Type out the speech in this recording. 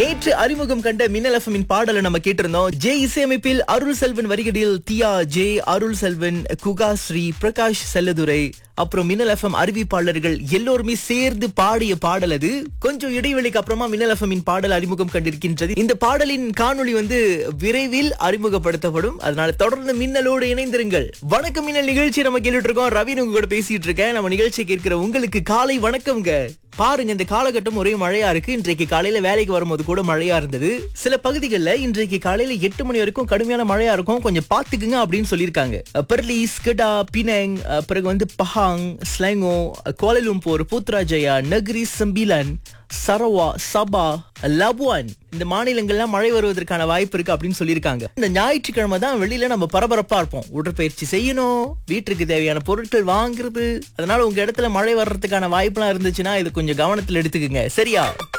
நேற்று அறிமுகம் கண்ட மின்னல் எஃப்எம்மின் பாடலை நம்ம கேட்டிருந்தோம் ஜே இசையமைப்பில் அருள் செல்வன் வரிகளில் தியா ஜே அருள் செல்வன் குகா ஸ்ரீ பிரகாஷ் செல்லதுரை அப்புறம் மின்னல் எஃப்எம் அறிவிப்பாளர்கள் எல்லோருமே சேர்ந்து பாடிய பாடல் அது கொஞ்சம் இடைவெளிக்கு அப்புறமா மின்னல் எஃப்எம்மின் பாடல் அறிமுகம் கண்டிருக்கின்றது இந்த பாடலின் காணொளி வந்து விரைவில் அறிமுகப்படுத்தப்படும் அதனால தொடர்ந்து மின்னலோடு இணைந்திருங்கள் வணக்கம் மின்னல் நிகழ்ச்சி நம்ம கேட்டுட்டு இருக்கோம் ரவீன் உங்க கூட பேசிட்டு இருக்கேன் நம்ம நிகழ்ச்சி கேட்கிற உங்களுக்கு காலை வணக்கம்ங்க பாருங்க இந்த காலகட்டம் ஒரே மழையா இருக்கு இன்றைக்கு காலையில வேலைக்கு வரும்போது கூட மழையா இருந்தது சில பகுதிகளில் இன்றைக்கு காலையில எட்டு மணி வரைக்கும் கடுமையான மழையா இருக்கும் கொஞ்சம் பாத்துக்குங்க அப்படின்னு சொல்லியிருக்காங்க பெர்லிஸ் கிடா பினங் அஹ் பிறகு வந்து Pahang Selangor Kuala Lumpur Putrajaya Negeri Sembilan Sarawak Sabah Labuan இந்த மாநிலங்கள்லாம் மழை வருவதற்கான வாய்ப்பு இருக்கு அப்படின்னு சொல்லியிருக்காங்க இந்த ஞாயிற்றுக்கிழமை தான் வெளியில நம்ம பரபரப்பா இருப்போம் உடற்பயிற்சி செய்யணும் வீட்டுக்கு தேவையான பொருட்கள் வாங்குறது அதனால உங்க இடத்துல மழை வர்றதுக்கான வாய்ப்புலாம் இருந்துச்சுன்னா இது கொஞ்சம் கவனத்துல எடுத்துக்கங்க சரியா